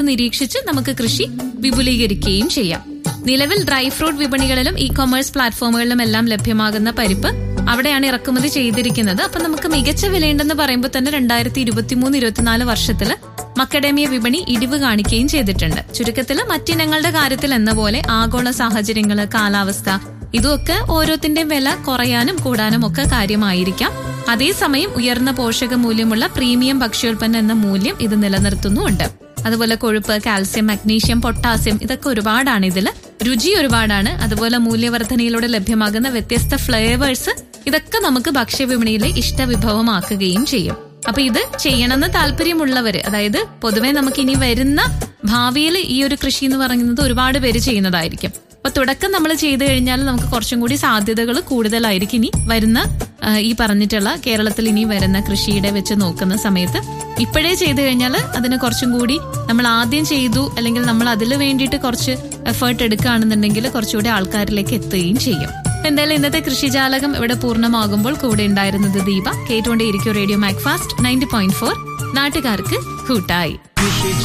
നിരീക്ഷിച്ച് നമുക്ക് കൃഷി വിപുലീകരിക്കുകയും ചെയ്യാം നിലവിൽ ഡ്രൈ ഫ്രൂട്ട് വിപണികളിലും ഇ കൊമേഴ്സ് പ്ലാറ്റ്ഫോമുകളിലും എല്ലാം ലഭ്യമാകുന്ന പരിപ്പ് അവിടെയാണ് ഇറക്കുമതി ചെയ്തിരിക്കുന്നത് അപ്പൊ നമുക്ക് മികച്ച വിലയുണ്ടെന്ന് പറയുമ്പോൾ തന്നെ രണ്ടായിരത്തി ഇരുപത്തിമൂന്ന് ഇരുപത്തിനാല് വർഷത്തില് മക്കഡേമിയ വിപണി ഇടിവ് കാണിക്കുകയും ചെയ്തിട്ടുണ്ട് ചുരുക്കത്തില് മറ്റിനങ്ങളുടെ കാര്യത്തിൽ എന്ന പോലെ ആഗോള സാഹചര്യങ്ങള് കാലാവസ്ഥ ഇതൊക്കെ ഓരോത്തിന്റെയും വില കുറയാനും കൂടാനും ഒക്കെ കാര്യമായിരിക്കാം അതേസമയം ഉയർന്ന പോഷക മൂല്യമുള്ള പ്രീമിയം ഭക്ഷ്യോൽപ്പന്നം എന്ന മൂല്യം ഇത് നിലനിർത്തുന്നുമുണ്ട് അതുപോലെ കൊഴുപ്പ് കാൽസ്യം മഗ്നീഷ്യം പൊട്ടാസ്യം ഇതൊക്കെ ഒരുപാടാണ് ഇതിൽ രുചി ഒരുപാടാണ് അതുപോലെ മൂല്യവർദ്ധനയിലൂടെ ലഭ്യമാകുന്ന വ്യത്യസ്ത ഫ്ലേവേഴ്സ് ഇതൊക്കെ നമുക്ക് ഭക്ഷ്യവിപണിയിലെ ഇഷ്ടവിഭവമാക്കുകയും ചെയ്യും അപ്പൊ ഇത് ചെയ്യണമെന്ന് താല്പര്യമുള്ളവര് അതായത് പൊതുവെ നമുക്ക് ഇനി വരുന്ന ഭാവിയിൽ ഈ ഒരു കൃഷി എന്ന് പറയുന്നത് ഒരുപാട് പേര് ചെയ്യുന്നതായിരിക്കും അപ്പൊ തുടക്കം നമ്മൾ ചെയ്തു കഴിഞ്ഞാൽ നമുക്ക് കുറച്ചും കൂടി സാധ്യതകൾ കൂടുതലായിരിക്കും ഇനി വരുന്ന ആ, ഈ പറഞ്ഞിട്ടുള്ള കേരളത്തിൽ ഇനി വരുന്ന കൃഷിയുടെ വെച്ച് നോക്കുന്ന സമയത്ത് ഇപ്പോഴേ ചെയ്തു കഴിഞ്ഞാൽ അതിന് കുറച്ചും കൂടി നമ്മൾ ആദ്യം ചെയ്തു അല്ലെങ്കിൽ നമ്മൾ അതിൽ വേണ്ടിയിട്ട് കുറച്ച് എഫേർട്ട് എടുക്കുകയാണെന്നുണ്ടെങ്കിൽ കുറച്ചുകൂടി ആൾക്കാരിലേക്ക് എത്തുകയും ചെയ്യും എന്തായാലും ഇന്നത്തെ കൃഷിജാലകം ഇവിടെ പൂർണ്ണമാകുമ്പോൾ കൂടെ ഉണ്ടായിരുന്നത് ദീപ കേട്ടുകൊണ്ടേയിരിക്കും radio Macfast ninety point four നാട്ടുകാർക്ക് കൂട്ടായി